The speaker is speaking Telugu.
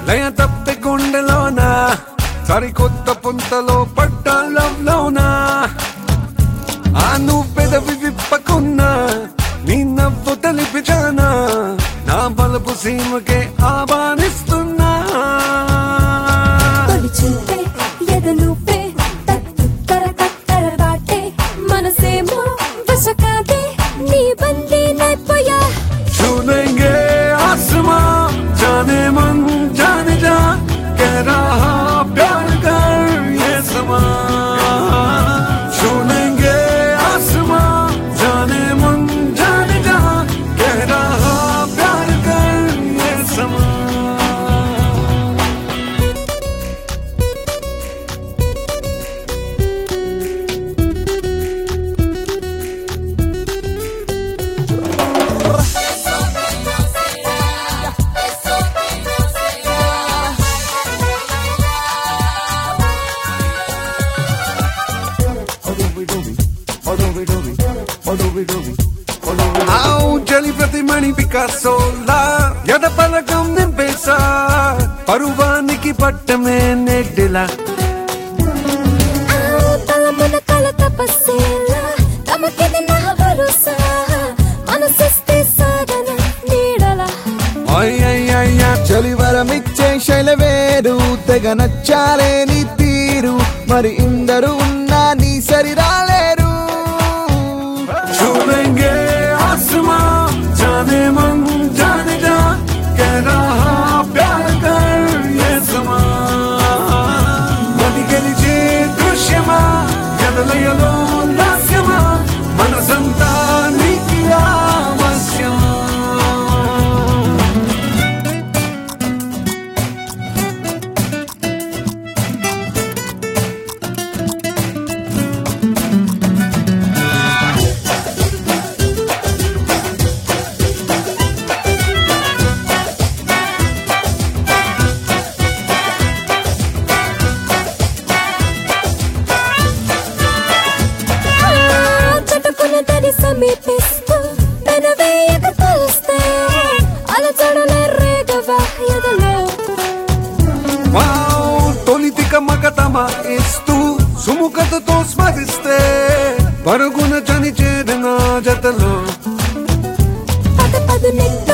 లయ తప్పి గుండెలోన సరికొత్త పుంతలో పడ్డ లవ్ లోనా ఆ నువ్వు పెదవి విప్పకున్నా నీ నవ్వు తెలిపిచానా నా బలపు సీమకే ఆహ్వానిస్తున్నా తొలి చూపే ఎదలుపే తట్టు తర తట్టర దాటే మనసేమో వశకాదే నీ బందీ నైపోయా छू लेंगे आसमां जाने मन जाने जा कह रहा प्यार कर ये समा छू लेंगे आसमां जाने मन जाने जा कह रहा प्यार कर ये समा ఆవు జలి ప్రతి మణి పికాసోలా ఎద పలకం నింపేసా పరువానికి పట్టమే నెడ్డిలా ఆ తలమున కల తపస్సేలా తమకిది నా భరోసా మనసిస్తే సాగన నీడలా అయ్యయ్యయ్యా చలివరమిచ్చే శైలవేరు తెగ నచ్చాలే నీ తీరు మరి ఇందరు ఉన్నా నీ సరి రాలేరు छू लेंगे आसमां जाने मन जाने जा कह रहा प्यार कर ये समा మది గెలిచే దృశ్యమా ఎదలయలో లాస్యమా మనసంతా నీకి ఆవశ్యమా ఆ చటుకున తడి సమీపిస్తూ పెనవేయక తలుస్తే అలచడల రేగవా ఎదలో వావ్ తొలితిక మగతమ ఇస్తూ సుముఖతతో స్మరిస్తే పరుగున చని చేరిన జతలో పద పదు నెట్టి